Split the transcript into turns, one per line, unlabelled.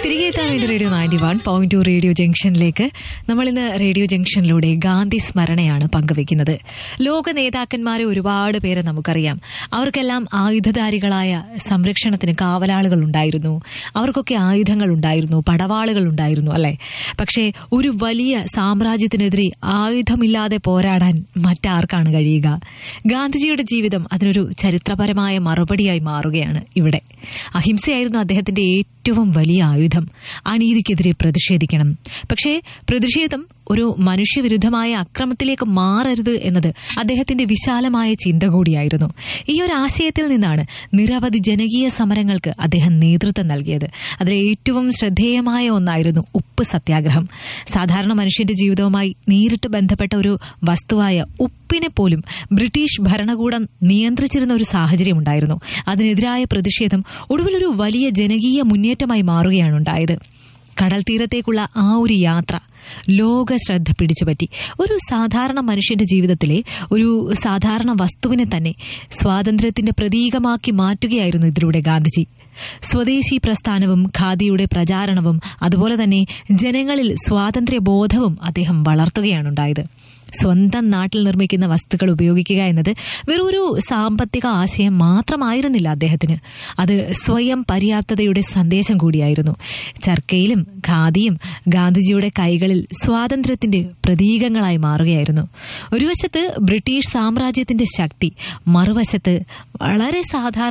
തിരികെ എത്താൻ വേണ്ടി radio ninety one point two radio ജംഗ്ഷനിലേക്ക് നമ്മൾ ഇന്ന് റേഡിയോ ജംഗ്ഷനിലൂടെ ഗാന്ധി സ്മരണയാണ് പങ്കുവെക്കുന്നത് ലോക നേതാക്കന്മാരെ ഒരുപാട് പേരെ നമുക്കറിയാം അവർക്കെല്ലാം ആയുധധാരികളായ സംരക്ഷണത്തിന് കാവലാളുകൾ ഉണ്ടായിരുന്നു അവർക്കൊക്കെ ആയുധങ്ങൾ ഉണ്ടായിരുന്നു പടവാളുകൾ ഉണ്ടായിരുന്നു അല്ലെ പക്ഷേ ഒരു വലിയ സാമ്രാജ്യത്തിനെതിരെ ആയുധമില്ലാതെ പോരാടാൻ മറ്റാർക്കാണ് കഴിയുക ഗാന്ധിജിയുടെ ജീവിതം അതിനൊരു ചരിത്രപരമായ മറുപടിയായി മാറുകയാണ് ഇവിടെ അഹിംസയായിരുന്നു അദ്ദേഹത്തിന്റെ ഏറ്റവും വലിയ ആയുധം അനീതിക്കെതിരെ പ്രതിഷേധിക്കണം പക്ഷേ പ്രതിഷേധം ഒരു മനുഷ്യവിരുദ്ധമായ അക്രമത്തിലേക്ക് മാറരുത് എന്നത് അദ്ദേഹത്തിന്റെ വിശാലമായ ചിന്ത കൂടിയായിരുന്നു ഈ ഒരു ആശയത്തിൽ നിന്നാണ് നിരവധി ജനകീയ സമരങ്ങൾക്ക് അദ്ദേഹം നേതൃത്വം നൽകിയത് അതിൽ ഏറ്റവും ശ്രദ്ധേയമായ ഒന്നായിരുന്നു ഉപ്പ് സത്യാഗ്രഹം സാധാരണ മനുഷ്യന്റെ ജീവിതവുമായി നേരിട്ട് ബന്ധപ്പെട്ട ഒരു വസ്തുവായ ഉപ്പിനെ പോലും ബ്രിട്ടീഷ് ഭരണകൂടം നിയന്ത്രിച്ചിരുന്ന ഒരു സാഹചര്യം ഉണ്ടായിരുന്നു അതിനെതിരായ പ്രതിഷേധം ഒടുവിലൊരു വലിയ ജനകീയ മുന്നേറ്റമായി മാറുകയാണ് ഉണ്ടായത് കടൽ തീരത്തേക്കുള്ള ആ ഒരു യാത്ര ലോക ശ്രദ്ധ പിടിച്ചുപറ്റി ഒരു സാധാരണ മനുഷ്യന്റെ ജീവിതത്തിലെ ഒരു സാധാരണ വസ്തുവിനെ തന്നെ സ്വാതന്ത്ര്യത്തിന്റെ പ്രതീകമാക്കി മാറ്റുകയായിരുന്നു ഇതിലൂടെ ഗാന്ധിജി സ്വദേശി പ്രസ്ഥാനവും ഖാദിയുടെ പ്രചാരണവും അതുപോലെ തന്നെ ജനങ്ങളിൽ സ്വാതന്ത്ര്യ ബോധവും അദ്ദേഹം വളർത്തുകയാണുണ്ടായത് സ്വന്തം നാട്ടിൽ നിർമ്മിക്കുന്ന വസ്തുക്കൾ ഉപയോഗിക്കുക എന്നത് വെറും ഒരു സാമ്പത്തിക ആശയം മാത്രമായിരുന്നില്ല അദ്ദേഹത്തിന് അത് സ്വയം പര്യാപ്തതയുടെ സന്ദേശം കൂടിയായിരുന്നു ചർക്കയിലും ഖാദിയും ഗാന്ധിജിയുടെ കൈകളിൽ സ്വാതന്ത്ര്യത്തിന്റെ പ്രതീകങ്ങളായി മാറുകയായിരുന്നു ഒരു വശത്ത് ബ്രിട്ടീഷ് സാമ്രാജ്യത്തിന്റെ ശക്തി മറുവശത്ത് വളരെ സാധാരണ